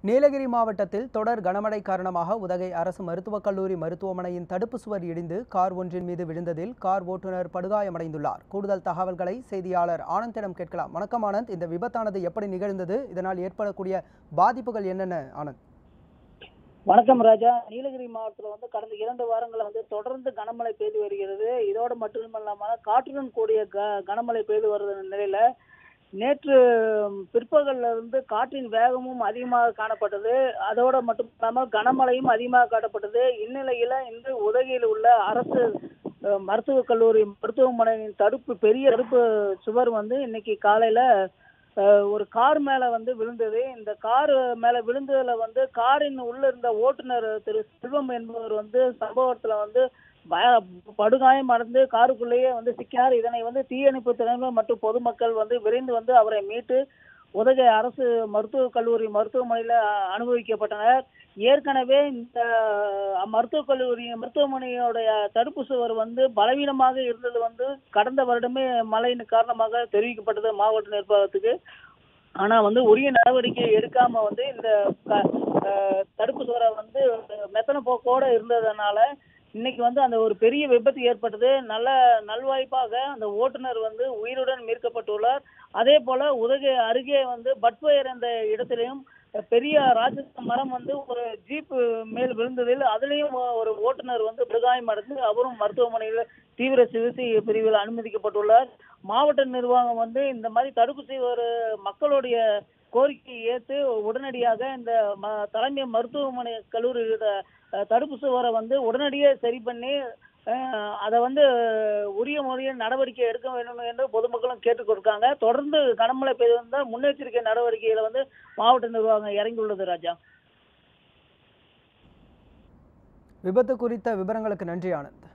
நீலகிரி மாவட்டத்தில் தொடர் கனமழை காரணமாக உதகை அரசு மருத்துவக் கல்லூரி மருத்துவமனையின் தடுப்பு சுவர் இடிந்து கார் ஒன்றின் மீது விழுந்ததில் கார் ஓட்டுநர் படுகாயமடைந்துள்ளார் கூடுதல் தகவல்களை செய்தியாளர் ஆனந்திடம் கேட்கலாம் வணக்கம் ஆனந்த் இந்த விபத்தானது எப்படி நிகழ்ந்தது இதனால் ஏற்படக்கூடிய பாதிப்புகள் என்னென்ன ஆனந்த் வணக்கம் ராஜா நீலகிரி மாவட்டத்தில் வந்து கடந்த இரண்டு வாரங்களில் வந்து தொடர்ந்து கனமழை பெய்து வருகிறது இதோடு மட்டுமல்லாமல் காற்றுடன் கூடிய க கனமழை பெய்து வருகிற நிலையில நேற்று பிற்பகல்ல இருந்து காற்றின் வேகமும் அதிகமாக காணப்பட்டது அதோடு மட்டும் இல்லாமல் கனமழையும் அதிகமாக காணப்பட்டது இந்நிலையில இன்று உதகையில் உள்ள அரசு அஹ், மருத்துவக் கல்லூரி மருத்துவமனையின் தடுப்பு பெரிய தடுப்பு சுவர் வந்து இன்னைக்கு காலையில அஹ், ஒரு கார் மேல வந்து விழுந்தது இந்த கார் மேல விழுந்ததுல வந்து காரின் உள்ள இருந்த ஓட்டுநர் திரு செல்வம் என்பவர் வந்து சம்பவத்துல வந்து பய- படுகாயம் அடைந்து காருக்குள்ளேயே வந்து சிக்கினார் இதனை வந்து தீயணைப்பு திறன்கள் மற்றும் பொதுமக்கள் வந்து விரைந்து வந்து அவரை மீட்டு உதகை அரசு மருத்துவக் கல்லூரி மருத்துவமனையில அஹ், அனுமதிக்கப்பட்டனர் ஏற்கனவே இந்த அஹ், மருத்துவக் கல்லூரி மருத்துவமனையோடைய தடுப்பு சுவர் வந்து பலவீனமாக இருந்தது வந்து கடந்த வருடமே மழையின் காரணமாக தெரிவிக்கப்பட்டது மாவட்ட நிர்வாகத்துக்கு ஆனா வந்து உரிய நடவடிக்கை எடுக்காம வந்து இந்த க- அஹ், தடுப்பு சுவரை வந்து மெத்தன போக்கோட இருந்ததுனால இன்னைக்கு வந்து அந்த ஒரு பெரிய விபத்து ஏற்பட்டது நல்ல நல்வாய்ப்பாக அந்த ஓட்டுநர் வந்து உயிருடன் மீட்கப்பட்டுள்ளார் அதே போல உதகை அருகே வந்து பட்வயர் என்ற இடத்திலையும் பெரிய ராட்சச மரம் வந்து ஒரு ஜீப் மேல் விழுந்ததில் அதுலயும் ஒரு ஓட்டுநர் வந்து படுகாயம் அடைந்து அவரும் மருத்துவமனையில் தீவிர சிகிச்சை பிரிவில் அனுமதிக்கப்பட்டுள்ளார் மாவட்ட நிர்வாகம் வந்து இந்த மாதிரி தடுப்பூசி ஒரு மக்களுடைய கோரிக்கையை ஏற்று உடனடியாக இந்த ம- தலைமை மருத்துவமனை கல்லூரி அஹ், தடுப்பு சுவரை வந்து உடனடியே சரி பண்ணி அஹ், அதை வந்து உரிய முறையில் நடவடிக்கை எடுக்க வேண்டும் என்று பொதுமக்களும் கேட்டுக் கொடுக்காங்க தொடர்ந்து கனமழை பெய்து வந்தால் முன்னெச்சரிக்கை நடவடிக்கையில வந்து மாவட்ட நிர்வாகம் இறங்கியுள்ளது ராஜா விபத்து குறித்த விவரங்களுக்கு நன்றி ஆனந்த்